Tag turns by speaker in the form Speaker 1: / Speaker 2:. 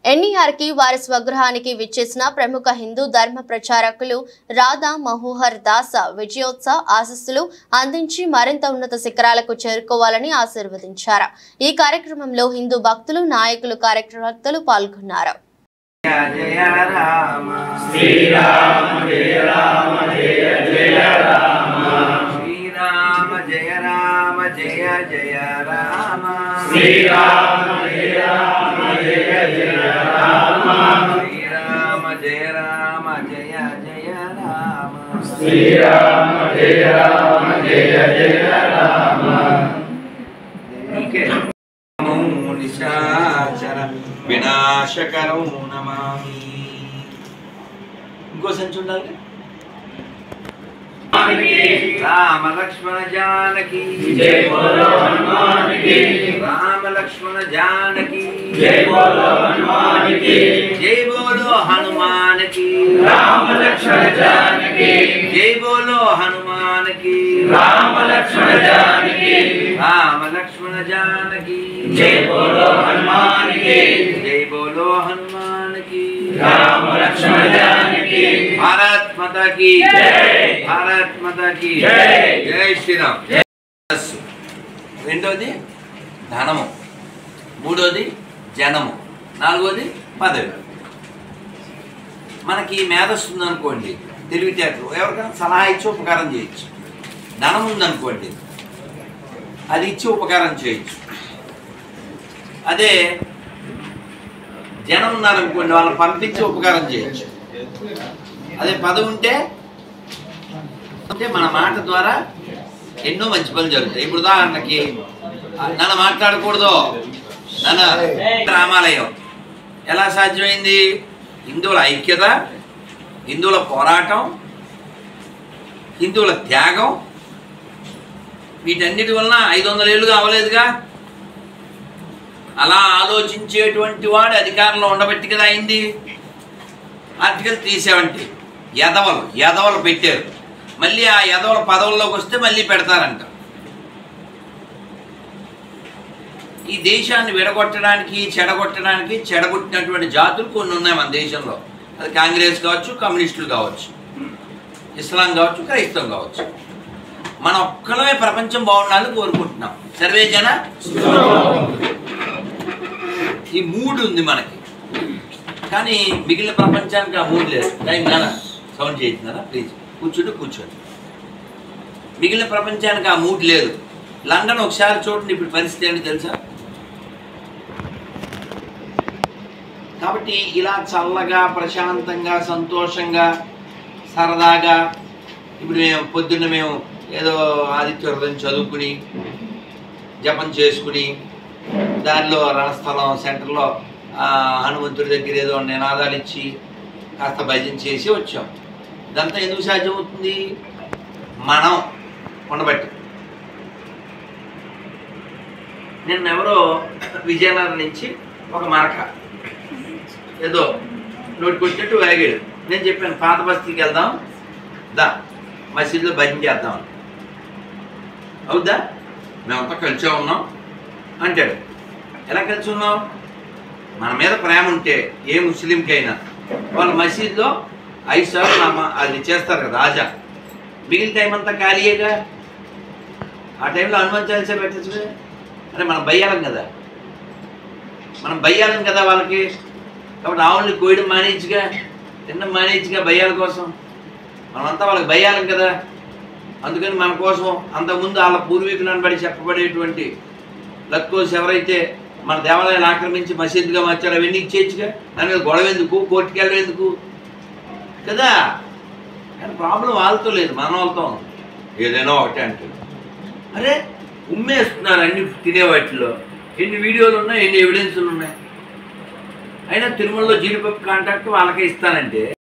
Speaker 1: ఎన్ఈఆర్కి వారి స్వగృహానికి విచ్చేసిన ప్రముఖ హిందూ ధర్మ ప్రచారకులు రాధా మహోహర్ దాస విజయోత్సవ ఆశస్సులు అందించి మరింత ఉన్నత శిఖరాలకు చేరుకోవాలని ఆశీర్వదించారు ఈ కార్యక్రమంలో హిందూ భక్తులు నాయకులు కార్యకర్తలు పాల్గొన్నారు
Speaker 2: జయ జయ రామ శ్రీరామ జయ రామ జయ జయ రామ శ్రీరామ జయ రామ జయ జయ రామ నీకే నమో నిశాచర వినాశకరం నమామి ఇంకో సంచి ఉండాలి రామ లక్ష్మణ జానకి
Speaker 3: జై బోలో హనుమాన్ కి
Speaker 2: రామ లక్ష్మణ జానకి
Speaker 3: జై బోలో హనుమాన్ కి
Speaker 2: జై బోలో హనుమాన్ కి
Speaker 3: రామ లక్ష్మణ జానకి
Speaker 2: జై బోలో హనుమాన్ కి
Speaker 3: రామ లక్ష్మణ జానకి
Speaker 2: రామ లక్ష్మణ జానకి
Speaker 3: జై బోలో హనుమాన్ కి
Speaker 2: జై బోలో హనుమాన్ కి
Speaker 3: రామ లక్ష్మణ జానకి
Speaker 2: భారత్ మాతా కి
Speaker 3: జై.
Speaker 2: భారత్ మాతా కి
Speaker 3: జై.
Speaker 2: జై శ్రీరామ్ మనస్సు. రెండోది ధనము మూడోది జనము నాలుగోది పదవి మనకి మేధస్సు ఉందనుకోండి తెలివితేటలు ఎవరికైనా సలహా ఇచ్చి ఉపకారం చేయొచ్చు ధనం ఉందనుకోండి అది ఇచ్చి ఉపకారం చేయొచ్చు అదే జనం ఉన్నారనుకోండి వాళ్ళని పంపించి ఉపకారం చేయొచ్చు అదే పదవి ఉంటే అంటే మన మాట ద్వారా ఎన్నో మంచి పనులు జరుగుతాయి ఇప్పుడు ఉదాహరణకి నన్ను మాట్లాడకూడదు నన్న రామాలయం ఎలా సాధ్యమైంది హిందువుల ఐక్యత హిందువుల పోరాటం హిందువుల త్యాగం వీటన్నిటి వలన ఐదు వందల ఏళ్ళుగా అవ్వలేదుగా అలా ఆలోచించేటువంటి వాడు అధికారంలో ఉండబట్టి కదా అయింది ఆర్టికల్ త్రీ సెవెంటీ ఎదవలు ఎదవలు పెట్టారు మళ్ళీ ఆ ఎదవల పదవుల్లోకి వస్తే మళ్ళీ పెడతారంట ఈ దేశాన్ని విడగొట్టడానికి చెడగొట్టడానికి చెడగొట్టినటువంటి జాతులు కొన్ని ఉన్నాయి మన దేశంలో అది కాంగ్రెస్ కావచ్చు కమ్యూనిస్టులు కావచ్చు ఇస్లాం కావచ్చు క్రైస్తవం కావచ్చు మన ఒక్కలమే ప్రపంచం బాగుండాలని కోరుకుంటున్నాం సర్వే జన ఈ మూడు ఉంది మనకి కానీ మిగిలిన ప్రపంచానికి ఆ మూడు లేదు టైం నానా సౌండ్ చేస్తున్నారా ప్లీజ్ కూర్చుంటే కూర్చోండి మిగిలిన ప్రపంచానికి ఆ మూడు లేదు లండన్ ఒకసారి చూడండి ఇప్పుడు పరిస్థితి ఏంటి తెలుసా కాబట్టి ఇలా చల్లగా ప్రశాంతంగా సంతోషంగా సరదాగా ఇప్పుడు మేము పొద్దున్న మేము ఏదో ఆదిత్య హృదయం చదువుకుని జపం చేసుకుని దారిలో రణస్థలం సెంటర్లో ఆ, హనుమంతుడి దగ్గర ఏదో నినాదాలు ఇచ్చి కాస్త భజన చేసి వచ్చాం ఇదంతా ఎందుకు సాధ్యమవుతుంది మనం ఉండబట్టి నిన్న ఎవరో విజయనగరం నుంచి ఒక మరక ఏదో నోటికొచ్చినట్టు వాగాడు నేను చెప్పాను పాత బస్తీకి వెళ్దాం దా మసీదులో భజన చేద్దాం అని. అవుద్దా మేమంతా కలిసే ఉన్నాం అంటాడు ఎలా కలిసి ఉన్నాం మన మీద ప్రేమ ఉంటే ఏ ముస్లింకైనా వాళ్ళ మసీదులో ఐదు సార్లు నమ్మ అది చేస్తారు కదా ఆజా మిగిలిన టైం అంతా ఖాళీయేగా ఆ టైంలో హనుమాన్ చాలీసా పెట్టచ్చు కదా అంటే మనం బయ్యాలం కదా మనం బయ్యాలం కదా వాళ్ళకి కాబట్టి ఆవుల్ని కోయడం మానేచ్చుగా తినడం మానేచ్చుగా బయ్యాల కోసం మనమంతా వాళ్ళకి బయ్యాలం కదా అందుకని మన కోసం అంతకుముందు వాళ్ళ పూర్వీకులను బడి చెప్పబడేటువంటి లక్కోస్ ఎవరైతే మన దేవాలయాన్ని ఆక్రమించి మసీదుగా మార్చారో అవన్నీ ఇచ్చేయచ్చుగా దాని మీద గొడవ ఎందుకు కోర్టుకి వెళ్ళడం ఎందుకు కదా కానీ ప్రాబ్లం వాళ్ళతో లేదు మన వాళ్ళతో ఉంది. ఏదైనా ఒకటే అంటే అరే ఉమ్మేస్తున్నారు అన్ని తినే వాటిలో ఎన్ని వీడియోలు ఉన్నాయి ఎన్ని ఎవిడెన్స్లు ఉన్నాయి అయినా తిరుమలలో జీడిపప్పు కాంట్రాక్ట్ వాళ్ళకే ఇస్తానంటే